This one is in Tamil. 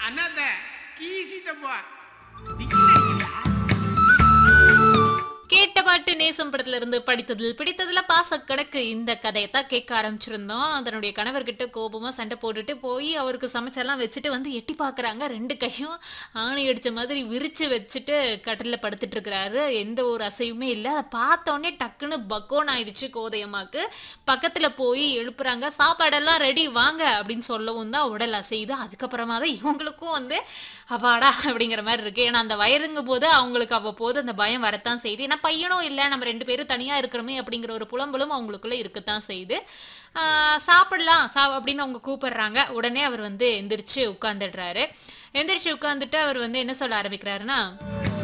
அண்ணாத்த கீசிட்டப்பா கேட்ட பாட்டு நேசம் படத்துல இருந்து படித்ததில் பிடித்ததுல பாச கணக்கு இந்த கதையை தான் கேட்க ஆரம்பிச்சிருந்தோம் அதனுடைய கணவர்கிட்ட கோபமா சண்டை போட்டுட்டு போய் அவருக்கு சமைச்செல்லாம் வச்சுட்டு வந்து எட்டி பாக்குறாங்க ரெண்டு கையும் ஆணி அடிச்ச மாதிரி விரிச்சு வச்சுட்டு கட்டில படுத்துட்டு இருக்கிறாரு எந்த ஒரு அசைவுமே இல்லை அதை பார்த்தோன்னே டக்குன்னு பக்கோன் ஆயிடுச்சு கோதையம்மாக்கு பக்கத்துல போய் எழுப்புறாங்க சாப்பாடெல்லாம் ரெடி வாங்க அப்படின்னு சொல்லவும் தான் உடல் அசையுது அதுக்கப்புறமா தான் இவங்களுக்கும் வந்து அப்பாடா அப்படிங்கிற மாதிரி இருக்கு ஏன்னா அந்த வயதுங்க போது அவங்களுக்கு அவ்வப்போது அந்த பயம் வரத்தான் செய்யுது ஏன்னா பையனும் இல்லை நம்ம ரெண்டு பேரும் தனியா இருக்கிறோமே அப்படிங்கிற ஒரு புலம்பலும் அவங்களுக்குள்ள இருக்கத்தான் செய்யுது ஆஹ் சாப்பிடலாம் சா அப்படின்னு அவங்க கூப்பிடுறாங்க உடனே அவர் வந்து எந்திரிச்சு உட்காந்துடுறாரு எந்திரிச்சு உட்காந்துட்டு அவர் வந்து என்ன சொல்ல ஆரம்பிக்கிறாருன்னா